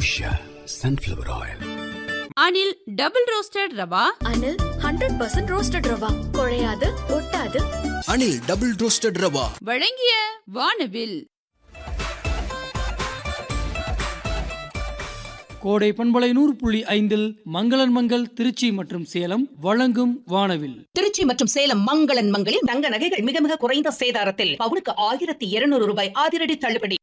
Usha sunflower oil Anil double roasted rava Anil hundred percent roasted rava குழையாது ஒட்டாது Anil double roasted rava வழங்கிய வானவில் கோடை பண்பலை நூறு புள்ளி ஐந்தில் மங்களன் மங்கள் திருச்சி மற்றும் சேலம் வழங்கும் வானவில் திருச்சி மற்றும் சேலம் மங்களன் மங்களில் தங்க நகைகள் மிக மிக குறைந்த சேதாரத்தில் பவுனுக்கு ஆயிரத்தி இருநூறு ரூபாய் அதிரடி தள்ளுபடி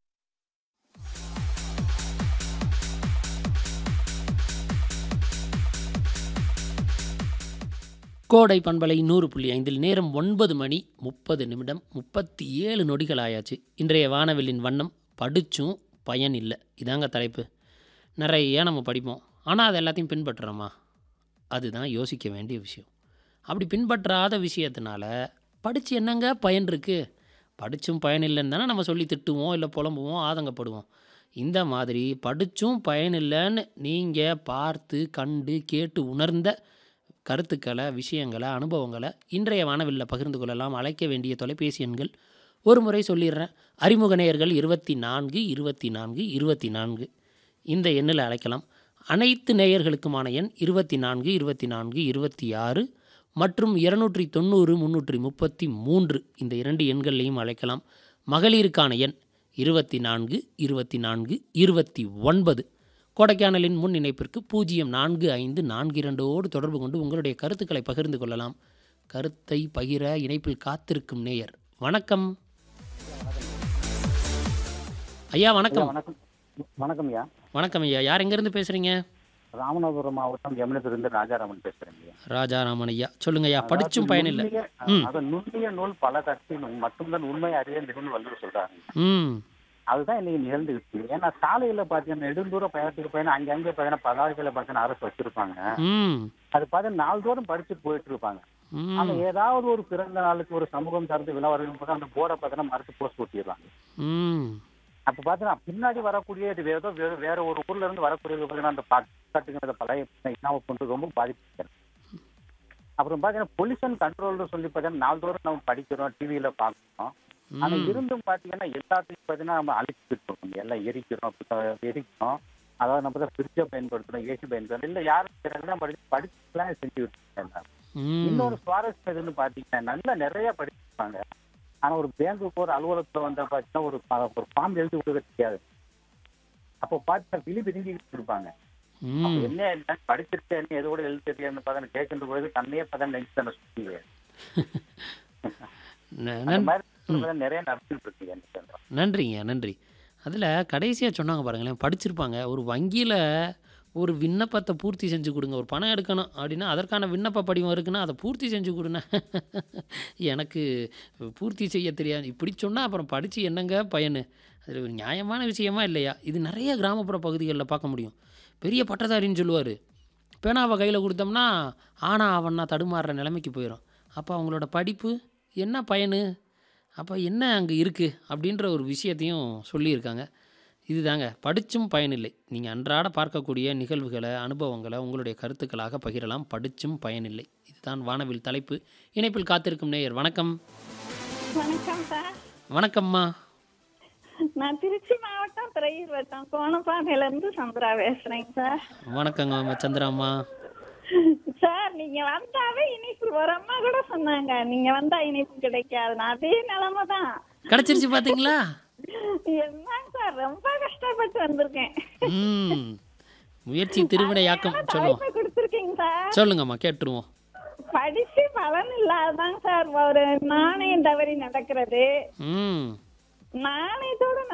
கோடை பண்பலை நூறு புள்ளி ஐந்தில் நேரம் ஒன்பது மணி முப்பது நிமிடம் முப்பத்தி ஏழு நொடிகள் ஆயாச்சு இன்றைய வானவில்லின் வண்ணம் படிச்சும் பயன் இல்லை இதாங்க தலைப்பு நிறைய நம்ம படிப்போம் ஆனால் அது எல்லாத்தையும் பின்பற்றுறோமா அதுதான் யோசிக்க வேண்டிய விஷயம் அப்படி பின்பற்றாத விஷயத்தினால படித்து என்னங்க பயன் இருக்குது படித்தும் பயன் இல்லைன்னு தானே நம்ம சொல்லி திட்டுவோம் இல்லை புலம்புவோம் ஆதங்கப்படுவோம் இந்த மாதிரி படித்தும் பயன் இல்லைன்னு நீங்கள் பார்த்து கண்டு கேட்டு உணர்ந்த கருத்துக்களை விஷயங்களை அனுபவங்களை இன்றைய வானவில்ல பகிர்ந்து கொள்ளலாம் அழைக்க வேண்டிய தொலைபேசி எண்கள் ஒரு முறை சொல்லிடுறேன் அறிமுக நேயர்கள் இருபத்தி நான்கு இருபத்தி நான்கு இருபத்தி நான்கு இந்த எண்ணில் அழைக்கலாம் அனைத்து நேயர்களுக்குமான எண் இருபத்தி நான்கு இருபத்தி நான்கு இருபத்தி ஆறு மற்றும் இருநூற்றி தொண்ணூறு முந்நூற்றி முப்பத்தி மூன்று இந்த இரண்டு எண்கள்லையும் அழைக்கலாம் மகளிருக்கான எண் இருபத்தி நான்கு இருபத்தி நான்கு இருபத்தி ஒன்பது கொடைக்கானலின் முன் இணைப்பிற்கு பூஜ்ஜியம் நான்கு ஐந்து நான்கு இரண்டோடு தொடர்பு கொண்டு உங்களுடைய கருத்துக்களை பகிர்ந்து கொள்ளலாம் கருத்தை பகிர இணைப்பில் காத்திருக்கும் நேயர் வணக்கம் ஐயா வணக்கம் வணக்கம் வணக்கம் ஐயா வணக்கம் ஐயா யார் எங்கேருந்து பேசுகிறீங்க ராமநாதபுரம் மாவட்டம் யமுனத்திலிருந்து ராஜாராமன் பேசுறேன் ஐயா ராஜாராமன் ஐயா சொல்லுங்க ஐயா படிச்சும் அதாவது பயனில்லை நுண்ணிய- ம். அது நுண்ணிய நூல் பல கற்பினும் மட்டும்தான் உண்மை அறிய நிகழ்வு வல்லூர் சொல்றாங்க ம் அதுதான் இன்னைக்கு நிகழ்ந்துருக்கு ஏன்னா சாலையில பாத்தீங்கன்னா நெடுந்தூர பயணத்துக்கு பயணம் அங்கங்க பார்த்தீங்கன்னா பதாகைகளை பார்த்தீங்கன்னா அரசு வச்சிருப்பாங்க ம் அது பார்த்தீங்கன்னா நாள்தோறும் படிச்சுட்டு போயிட்டு இருப்பாங்க ஆனா ம் ஏதாவது ஒரு பிறந்த நாளுக்கு ஒரு சமூகம் சார்ந்து விழா வரும்போது போது அந்த போர்டை பார்த்தீங்கன்னா மறுத்து போஸ்ட் ஒட்டிடுறாங்க ம் அப்ப பாத்தீங்கன்னா பின்னாடி வரக்கூடிய இது ஏதோ வேற வேற ஒரு ஊர்ல இருந்து வரக்கூடிய பாத்தீங்கன்னா அந்த பாட்டுங்கிற பழைய இனாம கொண்டு ரொம்ப பாதிப்பு அப்புறம் பாத்தீங்கன்னா பொல்யூஷன் கண்ட்ரோல்னு சொல்லி பாத்தீங்கன்னா நாள்தோறும் நம்ம படிக்கிறோம் டிவியில பாக்குறோம் ஆனா ம். இருந்தும் பாத்தீங்கன்னா எல்லாத்தையும் பாத்தீங்கன்னா நம்ம அழிச்சுட்டு இருக்கோம் எல்லாம் எரிக்கிறோம் இப்ப எரிக்கிறோம் அதாவது நம்ம தான் ஃப்ரிட்ஜை பயன்படுத்துறோம் ஏசி பயன்படுத்துறோம் இல்ல யாரும் எல்லாம் படிச்சு படிச்சுலாம் செஞ்சுட்டு இருக்காங்க ம் இன்னொரு சுவாரஸ்யம் எதுன்னு பாத்தீங்கன்னா நல்லா நிறைய படிச்சிருப்பாங்க ஆனா ஒரு பேங்க்குக்கு ஒரு அலுவலகத்துல வந்த பாத்தீங்கன்னா ஒரு ப- ஒரு ஃபார்ம் எழுதி கொடுக்க தெரியாது அப்போ பார்த்தா விழி பிரிஞ்சுக்கிட்டு இருப்பாங்க அப்ப ம் என்ன என்ன படிச்சிருக்கேன் என்ன எதோட எழுதி தெரியாதுன்னு பார்த்தா கேட்கின்ற பொழுது தன்னையே பார்த்தா நெஞ்சு தானே சுத்தி ந- அந்த நன்- மாதிரி சொல்றது நிறைய நடந்துட்டு இருக்கு எனக்கு சொல்றேன். நன்றிங்க நன்றி அதில் கடைசியாக சொன்னாங்க பாருங்களேன் படிச்சிருப்பாங்க ஒரு வங்கியில் ஒரு விண்ணப்பத்தை பூர்த்தி செஞ்சு கொடுங்க ஒரு பணம் எடுக்கணும் அப்படின்னா அதற்கான விண்ணப்ப படிவம் இருக்குன்னா அதை பூர்த்தி செஞ்சு கொடுங்க எனக்கு பூர்த்தி செய்ய தெரியாது இப்படி சொன்னால் அப்புறம் படித்து என்னங்க பயனு அது ஒரு நியாயமான விஷயமா இல்லையா இது நிறைய கிராமப்புற பகுதிகளில் பார்க்க முடியும் பெரிய பட்டதாரின்னு சொல்லுவார் பேனாவை கையில் கொடுத்தோம்னா ஆனா அவன்னா தடுமாறுற நிலைமைக்கு போயிடும் அப்போ அவங்களோட படிப்பு என்ன பயனு அப்போ என்ன அங்கே இருக்குது அப்படின்ற ஒரு விஷயத்தையும் சொல்லியிருக்காங்க இதுதாங்க படிச்சும் பயனில்லை நீங்கள் அன்றாட பார்க்கக்கூடிய நிகழ்வுகளை அனுபவங்களை உங்களுடைய கருத்துக்களாக பகிரலாம் படிச்சும் பயனில்லை இதுதான் வானவில் தலைப்பு இணைப்பில் காத்திருக்கும் நேயர் வணக்கம் வணக்கம் சார் வணக்கம்மா நான் திருச்சி மாவட்டம் திரையூர் வட்டம் கோணப்பாதையில இருந்து சந்திரா பேசுறேங்க சார் வணக்கங்க சந்திராம்மா சார் நீங்க வந்தாவே இனிப்பு ஒரு அம்மா கூட சொன்னாங்க நீங்க வந்தா இனிப்பு கிடைக்காது அதே நிலைமை தான் கிடச்சிருச்சு பார்த்தீங்களா என்னங்க சார் ரொம்ப கஷ்டப்பட்டு வந்திருக்கேன் ம் முயற்சி திருவினையாக்கம் சொல்லுவோம் தலைப்பு கொடுத்துருக்கீங்க சார் சொல்லுங்கம்மா கேட்டுருவோம் படிச்சு பலன் இல்லாததாங்க சார் ஒரு நாணயம் தவறி நடக்கிறது ம் நாணயத்தோட